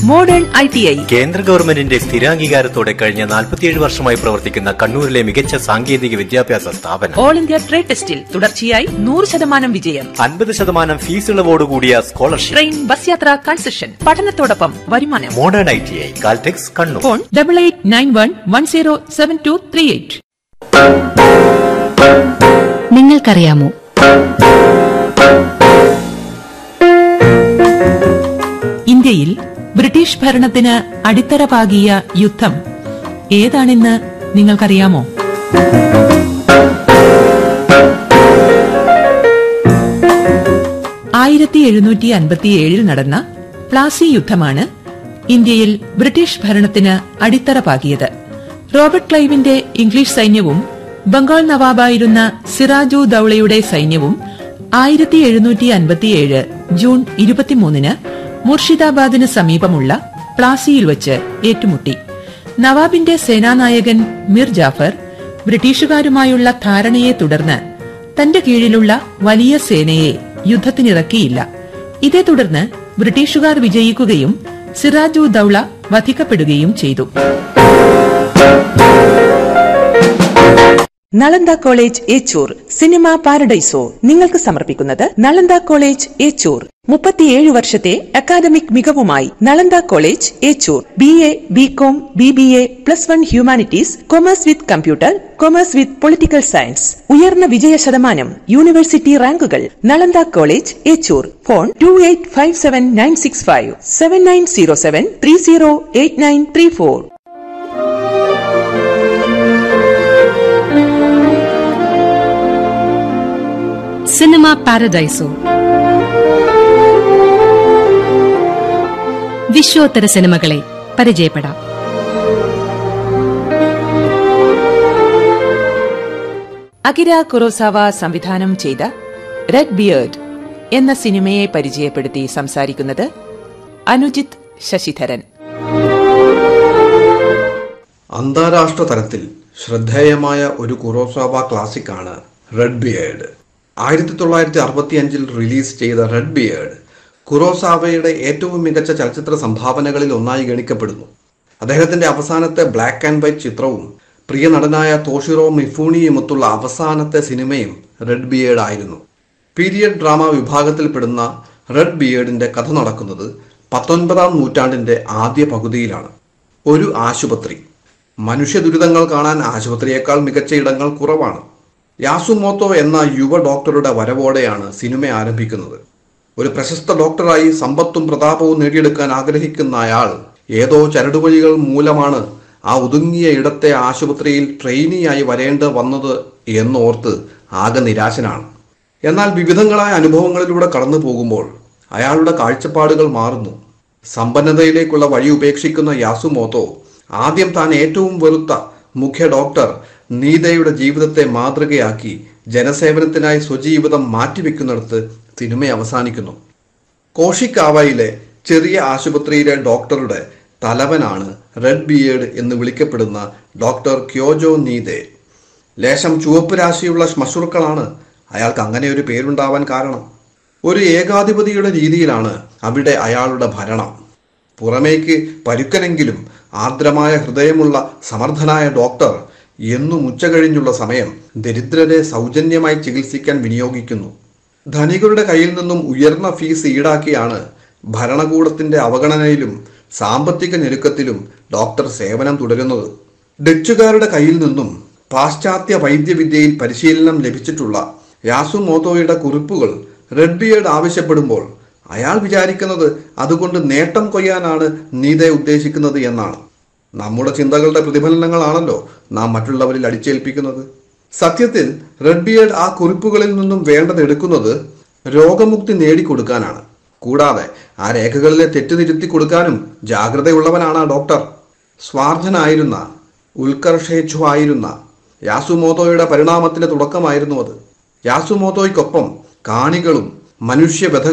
modern I T I കേന്ദ്ര ഗവൺമെന്റിന്റെ സ്ഥിരാംഗീകാരത്തോടെ കഴിഞ്ഞ 47 വർഷമായി പ്രവർത്തിക്കുന്ന കണ്ണൂരിലെ മികച്ച സാങ്കേതിക വിദ്യാഭ്യാസ സ്ഥാപനം ഓൾ ഇന്ത്യ ട്രേഡ് ടെസ്റ്റിൽ തുടർച്ചയായി നൂറ് ശതമാനം വിജയം അൻപത് ശതമാനം ഫീസ് ഇളവോടുകൂടിയ സ്കോളർഷിപ്പ് ട്രെയിൻ ബസ് യാത്ര കൺസെഷൻ പഠനത്തോടൊപ്പം വരുമാനം modern I T I Caltex Kannur phone double eight nine one one zero seven two three eight നിങ്ങൾക്കറിയാമോ ഇന്ത്യയിൽ ബ്രിട്ടീഷ് ഭരണത്തിന് അടിത്തറ പാകിയ യുദ്ധം ഏതാണെന്ന് നിങ്ങൾക്കറിയാമോ ആയിരത്തി എഴുന്നൂറ്റി അൻപത്തിയേഴിൽ നടന്ന പ്ലാസി യുദ്ധമാണ് ഇന്ത്യയിൽ ബ്രിട്ടീഷ് ഭരണത്തിന് അടിത്തറ പാകിയത് റോബർട്ട് ക്ലൈവിന്റെ ഇംഗ്ലീഷ് സൈന്യവും ബംഗാൾ നവാബായിരുന്ന സിറാജു ദൌളയുടെ സൈന്യവും ആയിരത്തി എഴുന്നൂറ്റി അൻപത്തിയേഴ് ജൂൺ ഇരുപത്തിമൂന്നിന് മുർഷിദാബാദിന് സമീപമുള്ള പ്ലാസിയിൽ വച്ച് ഏറ്റുമുട്ടി നവാബിന്റെ സേനാനായകൻ മിർ ജാഫർ ബ്രിട്ടീഷുകാരുമായുള്ള ധാരണയെ തുടർന്ന് തന്റെ കീഴിലുള്ള വലിയ സേനയെ യുദ്ധത്തിനിറക്കിയില്ല ഇതേ തുടർന്ന് ബ്രിട്ടീഷുകാർ വിജയിക്കുകയും സിറാജു ദൌള വധിക്കപ്പെടുകയും ചെയ്തു Nalanda college Echur cinema Paradiso നിങ്ങൾക്ക് സമർപ്പിക്കുന്നത് നളന്ദ കോളേജ് ഏച്ചൂർ മുപ്പത്തിയേഴ് വർഷത്തെ അക്കാദമിക് മികവുമായി Nalanda college Echur B A B Com B B A plus one humanities commerce with computer commerce with political science ഉയർന്ന വിജയ ശതമാനം യൂണിവേഴ്സിറ്റി റാങ്കുകൾ Nalanda college Echur phone two eight five seven nine six five seven nine zero seven three zero eight nine three four cinema Paradiso വിശ്വോത്തര സിനിമകളെ പരിചയപ്പെടാം Akira Kurosawa സംവിധാനം ചെയ്ത red beard എന്ന സിനിമയെ പരിചയപ്പെടുത്തി സംസാരിക്കുന്നത് അനുജിത് ശശിധരൻ അന്താരാഷ്ട്ര തലത്തിൽ ശ്രദ്ധേയമായ ഒരു കുറോസാവ ക്ലാസിക്കാണ് റെഡ് ബിയേർഡ് ആയിരത്തി തൊള്ളായിരത്തി അറുപത്തി അഞ്ചിൽ റിലീസ് ചെയ്ത റെഡ് ബിയേർഡ് കുറോസാവയുടെ ഏറ്റവും മികച്ച ചലച്ചിത്ര സംഭാവനകളിൽ ഒന്നായി ഗണിക്കപ്പെടുന്നു അദ്ദേഹത്തിന്റെ അവസാനത്തെ ബ്ലാക്ക് ആൻഡ് വൈറ്റ് ചിത്രവും പ്രിയ നടനായ തോഷിറോ മിഫൂണിയുമൊത്തുള്ള അവസാനത്തെ സിനിമയും റെഡ് ബിയേർഡ് ആയിരുന്നു പീരിയഡ് ഡ്രാമ വിഭാഗത്തിൽപ്പെടുന്ന റെഡ് ബിയേർഡിന്റെ കഥ നടക്കുന്നത് പത്തൊൻപതാം നൂറ്റാണ്ടിന്റെ ആദ്യ പകുതിയിലാണ് ഒരു ആശുപത്രി മനുഷ്യ ദുരിതങ്ങൾ കാണാൻ ആശുപത്രിയേക്കാൾ മികച്ച ഇടങ്ങൾ കുറവാണ് യാസുമോത്തോ എന്ന യുവ ഡോക്ടറുടെ വരവോടെയാണ് സിനിമ ആരംഭിക്കുന്നത് ഒരു പ്രശസ്ത ഡോക്ടറായി സമ്പത്തും പ്രതാപവും നേടിയെടുക്കാൻ ആഗ്രഹിക്കുന്ന അയാൾ ഏതോ ചരടുവഴികൾ മൂലമാണ് ആ ഒതുങ്ങിയ ഇടത്തെ ആശുപത്രിയിൽ ട്രെയിനിയായി വരേണ്ട വന്നത് എന്നോർത്ത് ആകെ നിരാശനാണ് എന്നാൽ വിവിധങ്ങളായ അനുഭവങ്ങളിലൂടെ കടന്നു പോകുമ്പോൾ അയാളുടെ കാഴ്ചപ്പാടുകൾ മാറുന്നു സമ്പന്നതയിലേക്കുള്ള വഴി ഉപേക്ഷിക്കുന്ന യാസുമോത്തോ ആദ്യം താൻ ഏറ്റവും വെറുത്ത മുഖ്യ ഡോക്ടർ നീതയുടെ ജീവിതത്തെ മാതൃകയാക്കി ജനസേവനത്തിനായി സ്വജീവിതം മാറ്റിവെക്കുന്നിടത്ത് സിനിമ അവസാനിക്കുന്നു കോഷിക്കാവയിലെ ചെറിയ ആശുപത്രിയിലെ ഡോക്ടറുടെ തലവനാണ് റെഡ് ബിയേഡ് എന്ന് വിളിക്കപ്പെടുന്ന ഡോക്ടർ ക്യോജോ നീതെ ലേശം ചുവപ്പ് രാശിയുള്ള ശ്മശുർക്കളാണ് അയാൾക്ക് അങ്ങനെ ഒരു പേരുണ്ടാവാൻ കാരണം ഒരു ഏകാധിപതിയുടെ രീതിയിലാണ് അവിടെ അയാളുടെ ഭരണം പുറമേക്ക് പരുക്കനെങ്കിലും ആർദ്രമായ ഹൃദയമുള്ള സമർത്ഥനായ ഡോക്ടർ എന്നും ഉച്ചകഴിഞ്ഞുള്ള സമയം ദരിദ്രരെ സൗജന്യമായി ചികിത്സിക്കാൻ വിനിയോഗിക്കുന്നു ധനികരുടെ കയ്യിൽ നിന്നും ഉയർന്ന ഫീസ് ഈടാക്കിയാണ് ഭരണകൂടത്തിന്റെ അവഗണനയിലും സാമ്പത്തിക ഞെരുക്കത്തിലും ഡോക്ടർ സേവനം തുടരുന്നത് ഡച്ചുകാരുടെ കയ്യിൽ നിന്നും പാശ്ചാത്യ വൈദ്യവിദ്യയിൽ പരിശീലനം ലഭിച്ചിട്ടുള്ള യാസുമോത്തോയുടെ കുറിപ്പുകൾ റെഡ് ബിയേഡ് ആവശ്യപ്പെടുമ്പോൾ അയാൾ വിചാരിക്കുന്നത് അതുകൊണ്ട് നേട്ടം കൊയ്യാനാണ് നീതെ ഉദ്ദേശിക്കുന്നത് എന്നാണ് നമ്മുടെ ചിന്തകളുടെ പ്രതിഫലനങ്ങളാണല്ലോ നാം മറ്റുള്ളവരിൽ അടിച്ചേൽപ്പിക്കുന്നത് സത്യത്തിൽ റെഡ് ബിയേഡ് ആ കുറിപ്പുകളിൽ നിന്നും വേണ്ടത് എടുക്കുന്നത് രോഗമുക്തി നേടിക്കൊടുക്കാനാണ് കൂടാതെ ആ രേഖകളിലെ തെറ്റ് തിരുത്തി കൊടുക്കാനും ജാഗ്രതയുള്ളവനാണ് ആ ഡോക്ടർ സ്വാർത്ഥനായിരുന്ന ഉത്കർഷേച്ഛുവായിരുന്ന യാസുമോത്തോയുടെ പരിണാമത്തിന്റെ തുടക്കമായിരുന്നു അത് യാസുമോത്തോയ്ക്കൊപ്പം കാണികളും മനുഷ്യവ്യഥ